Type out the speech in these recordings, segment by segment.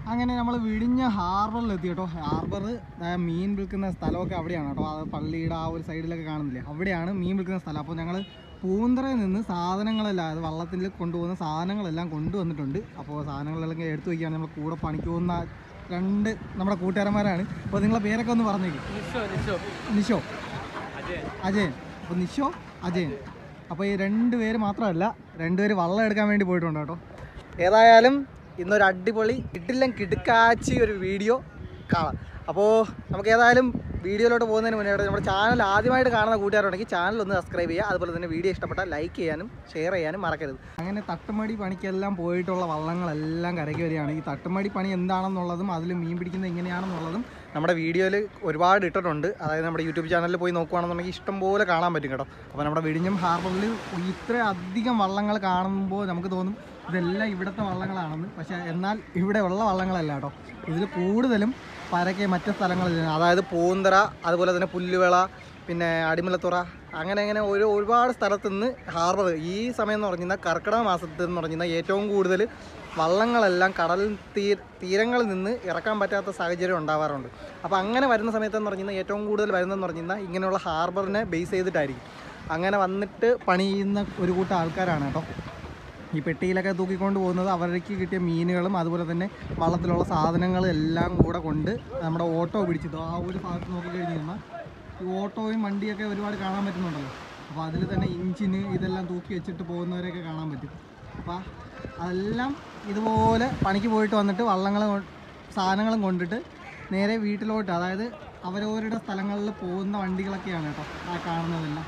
അങ്ങനെ നമ്മൾ വിഴിഞ്ഞ ഹാർബറിൽ എത്തി കേട്ടോ ഹാർബർ മീൻ വിൽക്കുന്ന സ്ഥലമൊക്കെ അവിടെയാണ് കേട്ടോ അത് പള്ളിയുടെ ആ ഒരു സൈഡിലൊക്കെ കാണുന്നില്ലേ അവിടെയാണ് മീൻ വിൽക്കുന്ന സ്ഥലം അപ്പോൾ ഞങ്ങൾ പൂന്തറയിൽ നിന്ന് സാധനങ്ങളെല്ലാം അത് വള്ളത്തിൽ കൊണ്ടുപോകുന്ന സാധനങ്ങളെല്ലാം കൊണ്ടുവന്നിട്ടുണ്ട് അപ്പോൾ സാധനങ്ങളെല്ലാം എടുത്തു വയ്ക്കുകയാണ് നമ്മൾ കൂടെ പണിക്ക് പോകുന്ന രണ്ട് നമ്മുടെ കൂട്ടുകാരന്മാരാണ് അപ്പോൾ നിങ്ങളെ പേരൊക്കെ ഒന്ന് പറഞ്ഞേക്ക് നിഷോ അജയൻ അപ്പോൾ നിഷോ അജയൻ അപ്പോൾ ഈ രണ്ട് പേര് മാത്രമല്ല രണ്ടുപേര് വള്ളം എടുക്കാൻ വേണ്ടി പോയിട്ടുണ്ട് കേട്ടോ ഏതായാലും ഇന്നൊരു അടിപൊളി കിട്ടില്ലം കിടുക്കാച്ചി ഒരു വീഡിയോ കാണാം അപ്പോൾ നമുക്ക് ഏതായാലും വീഡിയോയിലോട്ട് പോകുന്നതിന് മുന്നേ നമ്മുടെ ചാനൽ ആദ്യമായിട്ട് കാണുന്ന കൂട്ടുകാരുണ്ടെങ്കിൽ ചാനൽ ഒന്ന് സബ്സ്ക്രൈബ് ചെയ്യുക അതുപോലെ തന്നെ വീഡിയോ ഇഷ്ടപ്പെട്ടാൽ ലൈക്ക് ചെയ്യാനും ഷെയർ ചെയ്യാനും മറക്കരുത് അങ്ങനെ തട്ടുമടി പണിക്കെല്ലാം പോയിട്ടുള്ള വള്ളങ്ങളെല്ലാം കരയ്ക്ക് വരികയാണ് ഈ തട്ടുമടി പണി എന്താണെന്നുള്ളതും അതിൽ മീൻ പിടിക്കുന്നത് എങ്ങനെയാണെന്നുള്ളതും നമ്മുടെ വീഡിയോയിൽ ഒരുപാട് ഇട്ടിട്ടുണ്ട് അതായത് നമ്മുടെ യൂട്യൂബ് ചാനലിൽ പോയി നോക്കുകയാണെന്നുണ്ടെങ്കിൽ ഇഷ്ടംപോലെ കാണാൻ പറ്റും കേട്ടോ അപ്പോൾ നമ്മുടെ വിഴിഞ്ഞം ഹാർബറിൽ ഇത്ര അധികം വള്ളങ്ങൾ കാണുമ്പോൾ നമുക്ക് തോന്നും ഇതെല്ലാം ഇവിടുത്തെ വള്ളങ്ങളാണെന്ന് പക്ഷേ എന്നാൽ ഇവിടെ ഉള്ള വള്ളങ്ങളല്ല കേട്ടോ ഇതിൽ കൂടുതലും പരക്കെ മറ്റ് സ്ഥലങ്ങളിൽ അതായത് പൂന്തറ അതുപോലെ തന്നെ പുല്ലുവിള പിന്നെ അടിമലത്തുറ അങ്ങനെ അങ്ങനെ ഒരു ഒരുപാട് സ്ഥലത്ത് നിന്ന് ഹാർബർ ഈ സമയം എന്ന് പറഞ്ഞു കഴിഞ്ഞാൽ കർക്കിടക മാസത്തിൽ എന്ന് പറഞ്ഞു കഴിഞ്ഞാൽ ഏറ്റവും കൂടുതൽ വള്ളങ്ങളെല്ലാം കടൽ തീ തീരങ്ങളിൽ നിന്ന് ഇറക്കാൻ പറ്റാത്ത സാഹചര്യം ഉണ്ടാവാറുണ്ട് അപ്പോൾ അങ്ങനെ വരുന്ന സമയത്ത് എന്ന് പറഞ്ഞു കഴിഞ്ഞാൽ ഏറ്റവും കൂടുതൽ വരുന്നതെന്ന് പറഞ്ഞു കഴിഞ്ഞാൽ ഇങ്ങനെയുള്ള ഹാർബറിനെ ബേസ് ചെയ്തിട്ടായിരിക്കും അങ്ങനെ വന്നിട്ട് പണി ചെയ്യുന്ന ഒരു കൂട്ടം ആൾക്കാരാണ് കേട്ടോ ഈ പെട്ടിയിലൊക്കെ തൂക്കിക്കൊണ്ട് പോകുന്നത് അവർക്ക് കിട്ടിയ മീനുകളും അതുപോലെ തന്നെ വള്ളത്തിലുള്ള സാധനങ്ങളും എല്ലാം കൂടെ കൊണ്ട് നമ്മുടെ ഓട്ടോ പിടിച്ചിട്ടോ ആ ഒരു ഭാഗത്ത് നോക്കിക്കഴിഞ്ഞ് കഴിഞ്ഞാൽ ഈ ഓട്ടോയും വണ്ടിയൊക്കെ ഒരുപാട് കാണാൻ പറ്റുന്നുണ്ടല്ലോ അപ്പോൾ അതിൽ തന്നെ ഇഞ്ചിന് ഇതെല്ലാം തൂക്കി വെച്ചിട്ട് പോകുന്നവരെയൊക്കെ കാണാൻ പറ്റും അപ്പോൾ അതെല്ലാം ഇതുപോലെ പണിക്ക് പോയിട്ട് വന്നിട്ട് വള്ളങ്ങൾ സാധനങ്ങളും കൊണ്ടിട്ട് നേരെ വീട്ടിലോട്ട് അതായത് അവരവരുടെ സ്ഥലങ്ങളിൽ പോകുന്ന വണ്ടികളൊക്കെയാണ് കേട്ടോ ആ കാണുന്നതെല്ലാം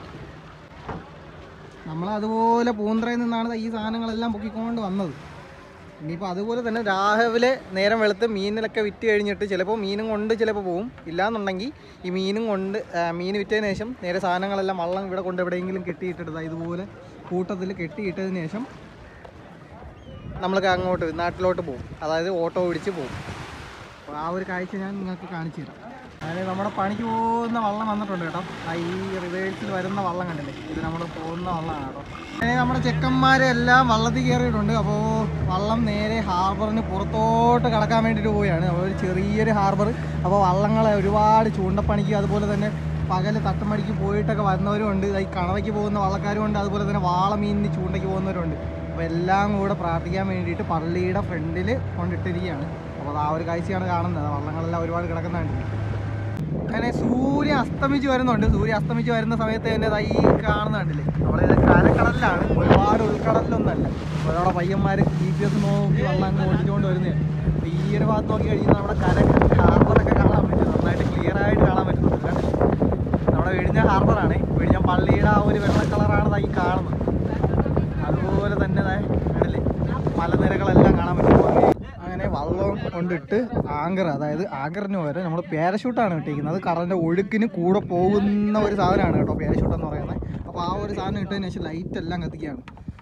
നമ്മൾ അതുപോലെ പൂന്തറയിൽ നിന്നാണ് ഈ സാധനങ്ങളെല്ലാം പൊക്കിക്കൊണ്ട് വന്നത് ഇനിയിപ്പോൾ അതുപോലെ തന്നെ രാവിലെ നേരം വെളുത്ത് മീനിലൊക്കെ വിറ്റ് കഴിഞ്ഞിട്ട് ചിലപ്പോൾ മീനും കൊണ്ട് ചിലപ്പോൾ പോവും ഇല്ലാന്നുണ്ടെങ്കിൽ ഈ മീനും കൊണ്ട് ആ, മീൻ വിറ്റതിന് ശേഷം നേരെ സാധനങ്ങളെല്ലാം വള്ളം ഇവിടെ കൊണ്ട് എവിടെയെങ്കിലും കെട്ടിയിട്ടിട്ട് ഇതുപോലെ കൂട്ടത്തിൽ കെട്ടിയിട്ടതിന് ശേഷം നമ്മൾക്ക് അങ്ങോട്ട് നാട്ടിലോട്ട് പോകും അതായത് ഓട്ടോ പിടിച്ച് പോകും അപ്പോൾ ആ ഒരു കാഴ്ച ഞാൻ നിങ്ങൾക്ക് കാണിച്ചു തരാം അതായത് നമ്മുടെ പണിക്ക് പോകുന്ന വള്ളം വന്നിട്ടുണ്ട് കേട്ടോ ആ ഈ റിവേഴ്സിൽ വരുന്ന വള്ളം കണ്ടില്ലേ ഇത് നമ്മൾ പോകുന്ന വള്ളമാണ് കേട്ടോ അങ്ങനെ നമ്മുടെ ചെക്കന്മാരെല്ലാം വള്ളത്തിൽ കയറിയിട്ടുണ്ട് അപ്പോൾ വള്ളം നേരെ ഹാർബറിന് പുറത്തോട്ട് കടക്കാൻ വേണ്ടിയിട്ട് പോവുകയാണ് അപ്പോൾ ഒരു ചെറിയൊരു ഹാർബർ അപ്പോൾ വള്ളങ്ങളെ ഒരുപാട് ചൂണ്ടപ്പണിക്ക് അതുപോലെ തന്നെ പകൽ തട്ടുമടിക്ക് പോയിട്ടൊക്കെ വരുന്നവരും ഉണ്ട് ഈ കണവയ്ക്ക് പോകുന്ന വള്ളക്കാരും ഉണ്ട് അതുപോലെ തന്നെ വാളമീനിന് ചൂണ്ടയ്ക്ക് പോകുന്നവരുണ്ട് അപ്പോൾ എല്ലാം കൂടെ പ്രാർത്ഥിക്കാൻ വേണ്ടിയിട്ട് പള്ളിയുടെ ഫ്രണ്ടിൽ കൊണ്ടിട്ടിരിക്കുകയാണ് അപ്പോൾ ആ ഒരു കാഴ്ചയാണ് കാണുന്നത് വള്ളങ്ങളെല്ലാം ഒരുപാട് കിടക്കുന്നുണ്ട് അങ്ങനെ സൂര്യൻ അസ്തമിച്ച് വരുന്നുണ്ട് സൂര്യൻ അസ്തമിച്ച് വരുന്ന സമയത്ത് തന്നെ ദാ ഈ കാണുന്ന കണ്ടില്ലേ നമ്മളിത് കരക്കടലിലാണ് ഒരുപാട് ഉൾക്കടലിലൊന്നല്ല അപ്പോൾ അവിടെ പയ്യന്മാർ ജി പി എസ് നോക്കി വെള്ളം അങ്ങ് ഓടിച്ചുകൊണ്ട് വരുന്നത് അപ്പോൾ ഈ ഒരു ഭാഗത്ത് നോക്കി കഴിഞ്ഞാൽ നമ്മുടെ കര ഹാർബറൊക്കെ കാണാൻ പറ്റും നന്നായിട്ട് ക്ലിയർ ആയിട്ട് കാണാൻ പറ്റുന്നുണ്ട് കണ്ടില്ലേ? നമ്മുടെ വിഴിഞ്ഞ ഹാർബറാണ് വിഴിഞ്ഞ പള്ളിയുടെ ആ ഒരു വെള്ള കളറാണ് ദാ ഈ കാണുന്നത് അതുപോലെ തന്നെ ദാ കണ്ടില്ലേ മലനിരകളെല്ലാം കാണാൻ പറ്റും അങ്ങനെ വള്ളം കൊണ്ടിട്ട് ആങ്കർ അതായത് ആങ്കറിന് വരെ നമ്മൾ പാരഷൂട്ടാണ് ഇട്ടിരിക്കുന്നത് അത് കടലിൻ്റെ ഒഴുക്കിന് കൂടെ പോകുന്ന ഒരു സാധനമാണ് കേട്ടോ പാരഷൂട്ട് എന്ന് പറയുന്നത് അപ്പോൾ ആ ഒരു സാധനം ഇട്ടതിന് ശേഷം ലൈറ്റ് എല്ലാം കത്തിക്കുകയാണ്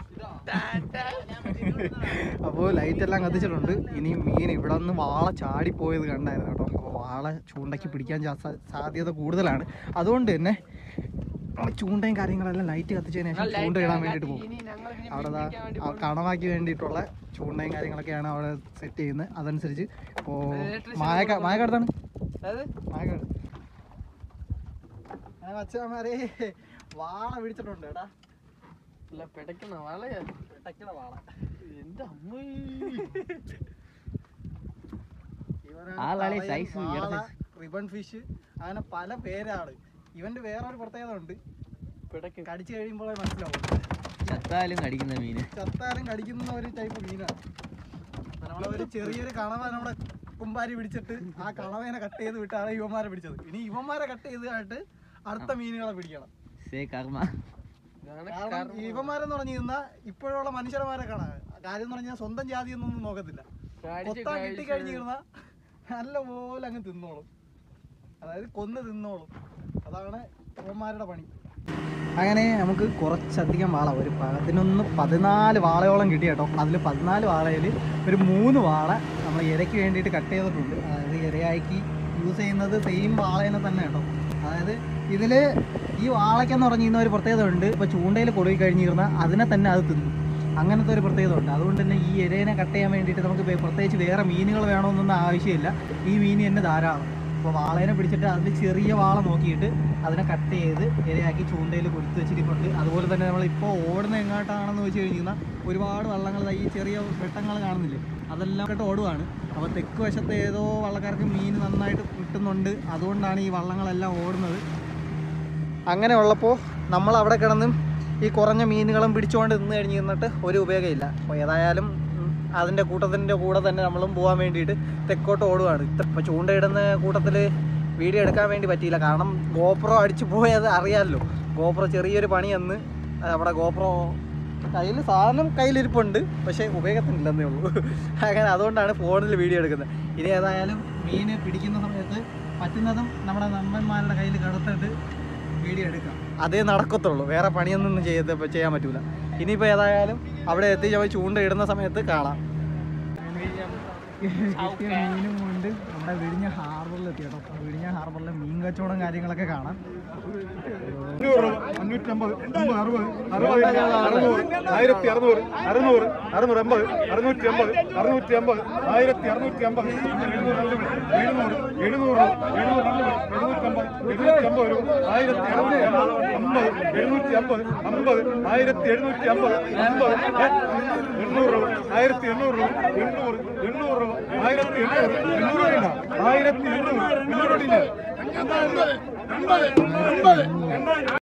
അപ്പോൾ ലൈറ്റ് എല്ലാം കത്തിച്ചിട്ടുണ്ട് ഇനി മീൻ ഇവിടെ നിന്ന് വാള ചാടിപ്പോയത് കണ്ടായിരുന്നു കേട്ടോ അപ്പോൾ വാള ചൂണ്ടയ്ക്ക് പിടിക്കാൻ ജാ- സാധ്യത കൂടുതലാണ് അതുകൊണ്ട് തന്നെ നമ്മൾ ചൂണ്ടയും കാര്യങ്ങളെല്ലാം ലൈറ്റ് കത്തിച്ചതിന് ശേഷം ചൂണ്ട ഇടാൻ വേണ്ടിയിട്ട് പോകും അവിടെ ദാ ആ കണവാക്കി വേണ്ടിയിട്ടുള്ള ചൂണ്ടയും കാര്യങ്ങളൊക്കെയാണ് അവിടെ സെറ്റ് ചെയ്യുന്നത് അതനുസരിച്ച് ഇപ്പോൾ മായക്ക മായക്കടുത്താണ് മായക്കാട് അച്ഛന്മാരെ വാള പിടിച്ചിട്ടുണ്ട് ഏട്ടാ പെടക്കണ വളയാ പെട്ടക്കണ വാള എന്റെ അമ്മ ആളാളെ size, ഇയാടെ റിബൺ ഫിഷ് അങ്ങനെ പല പേരാണ് ഇവന്റെ വേറൊരു പ്രത്യേകത ഉണ്ട് പെടക്ക കടിച്ചു കഴിയുമ്പോഴേ മനസ്സിലാവും ചത്താലും കടിക്കുന്ന മീന് ചത്താലും കടിക്കുന്ന ഒരു ടൈപ്പ് മീനാണ് നമ്മളെ ഒരു ചെറിയൊരു കണവ നമ്മുടെ കുമ്പാരി പിടിച്ചിട്ട് ആ കണവേനെ കട്ട് ചെയ്ത് വിട്ടാണ് ഇവന്മാരെ പിടിച്ചത് ഇനി ഇവന്മാരെ കട്ട് ചെയ്തിട്ട് അടുത്ത മീനുകളെ പിടിക്കണം സേ കർമ്മ കാരണം ഇവന്മാരെന്ന് പറഞ്ഞു കഴിഞ്ഞാൽ ഇപ്പോഴുള്ള മനുഷ്യന്മാരെ കാണാൻ കാര്യം എന്ന് പറഞ്ഞാൽ സ്വന്തം ജാതി ഒന്നും നോക്കത്തില്ല കൊത്താൻ കിട്ടി കഴിഞ്ഞിരുന്ന നല്ല പോലെ അങ്ങ് തിന്നോളും അതായത് കൊന്ന് തിന്നോളും അതാണ് ഇവന്മാരുടെ പണി അങ്ങനെ നമുക്ക് കുറച്ചധികം വാള ഒരു പതിനൊന്ന് പതിനാല് വാളയോളം കിട്ടി കേട്ടോ അതിൽ പതിനാല് വാളയിൽ ഒരു മൂന്ന് വാള നമ്മൾ ഇരയ്ക്ക് വേണ്ടിയിട്ട് കട്ട് ചെയ്തിട്ടുണ്ട് അതായത് ഇരയാക്കി യൂസ് ചെയ്യുന്നത് സെയിം വാളേനെ തന്നെ കേട്ടോ അതായത് ഇതിൽ ഈ വാളയ്ക്കെന്ന് പറഞ്ഞു കഴിഞ്ഞാൽ ഒരു പ്രത്യേകത ഉണ്ട് ഇപ്പോൾ ചൂണ്ടയിൽ കൊടുക്കി കഴിഞ്ഞിരുന്നാൽ അതിനെ തന്നെ അത് തിന്നും അങ്ങനത്തെ ഒരു പ്രത്യേകത ഉണ്ട് അതുകൊണ്ട് തന്നെ ഈ ഇരേനെ കട്ട് ചെയ്യാൻ വേണ്ടിയിട്ട് നമുക്ക് വേ- പ്രത്യേകിച്ച് വേറെ മീനുകൾ വേണമെന്നൊന്നും ആവശ്യമില്ല ഈ മീൻ തന്നെ ധാരാളം അപ്പോൾ വാളേനെ പിടിച്ചിട്ട് അതിൽ ചെറിയ വാള നോക്കിയിട്ട് അതിനെ കട്ട് ചെയ്ത് ഇരയാക്കി ചൂണ്ടയിൽ കൊടുത്തു വെച്ചിട്ടുണ്ട് അതുപോലെ തന്നെ നമ്മളിപ്പോൾ ഓടുന്ന എങ്ങോട്ടാണെന്ന് വെച്ച് കഴിഞ്ഞാൽ ഒരുപാട് വള്ളങ്ങൾ ദാ ഈ ചെറിയ വെട്ടങ്ങൾ കാണുന്നില്ലേ അതെല്ലാം കേട്ട് ഓടുവാണ് അപ്പോൾ തെക്ക് വശത്ത് ഏതോ വള്ളക്കാർക്ക് മീൻ നന്നായിട്ട് കിട്ടുന്നുണ്ട് അതുകൊണ്ടാണ് ഈ വള്ളങ്ങളെല്ലാം ഓടുന്നത് അങ്ങനെ ഉള്ളപ്പോൾ നമ്മൾ അവിടെ കിടന്നും ഈ കുറഞ്ഞ മീനുകളും പിടിച്ചുകൊണ്ട് നിന്ന് കഴിഞ്ഞ് നിന്നിട്ട് ഒരു ഉപയോഗമില്ല അപ്പോൾ ഏതായാലും ഉം, അതിൻ്റെ കൂട്ടത്തിൻ്റെ കൂടെ തന്നെ നമ്മളും പോകാൻ വേണ്ടിയിട്ട് തെക്കോട്ട് ഓടുകയാണ് ഇപ്പോൾ ചൂണ്ടയിടുന്ന കൂട്ടത്തിൽ വീഡിയോ എടുക്കാൻ വേണ്ടി പറ്റിയില്ല കാരണം ഗോപ്രോ അടിച്ചു പോയത് അറിയാമല്ലോ ഗോപ്രോ ചെറിയൊരു പണി എന്ന് നമ്മുടെ ഗോപ്രോ കയ്യിൽ സാധനം കയ്യിലിരിപ്പുണ്ട് പക്ഷേ ഉപയോഗത്തിനില്ലെന്നേ ഉള്ളൂ അങ്ങനെ അതുകൊണ്ടാണ് ഫോണിൽ വീഡിയോ എടുക്കുന്നത് ഇനി ഏതായാലും മീൻ പിടിക്കുന്ന സമയത്ത് പറ്റുന്നതും നമ്മുടെ നമ്മന്മാരുടെ കയ്യിൽ കടത്തിട്ട് വീഡിയോ എടുക്കാം അതേ നടക്കത്തുള്ളൂ വേറെ പണിയൊന്നും ചെയ്ത് ചെയ്യാൻ പറ്റൂല ഇനിയിപ്പോൾ ഏതായാലും അവിടെ എത്തി നമ്മൾ ചൂണ്ട ഇടുന്ന സമയത്ത് കാണാം കിട്ടിയ മീനും കൊണ്ട് നമ്മുടെ വിഴിഞ്ഞ ഹാർബറിൽ എത്തി കേട്ടോ അപ്പോൾ വിഴിഞ്ഞ ഹാർബറിലെ മീൻ കച്ചവടം കാര്യങ്ങളൊക്കെ കാണാം അഞ്ഞൂറ് അഞ്ഞൂറ്റമ്പത് അമ്പത് അറുപത് അറുപത് അറുന്നൂറ് ആയിരത്തി അറുന്നൂറ് അറുന്നൂറ് അറുന്നൂറ് എൺപത് അറുന്നൂറ്റി എൺപത് അറുന്നൂറ്റി എൺപത് ആയിരത്തി അറുന്നൂറ്റി എൺപത് എഴുന്നൂറ് എഴുന്നൂറ് എഴുന്നൂറ് എഴുന്നൂറ് എഴുന്നൂറ്റമ്പത് എഴുന്നൂറ്റമ്പത് രൂപ ആയിരത്തി അറുന്നൂറ്റി അമ്പത് അമ്പത് എഴുന്നൂറ്റി അമ്പത് അമ്പത് ആയിരത്തി എഴുന്നൂറ്റി അമ്പത് അമ്പത് എണ്ണൂറ് രൂപ ആയിരത്തി എണ്ണൂറ് രൂപ എണ്ണൂറ് എണ്ണൂറ് രൂപ ആയിരത്തി എണ്ണൂറ് എണ്ണൂറ് രൂപ ആയിരത്തി എണ്ണൂറ് എണ്ണൂറ് രൂപ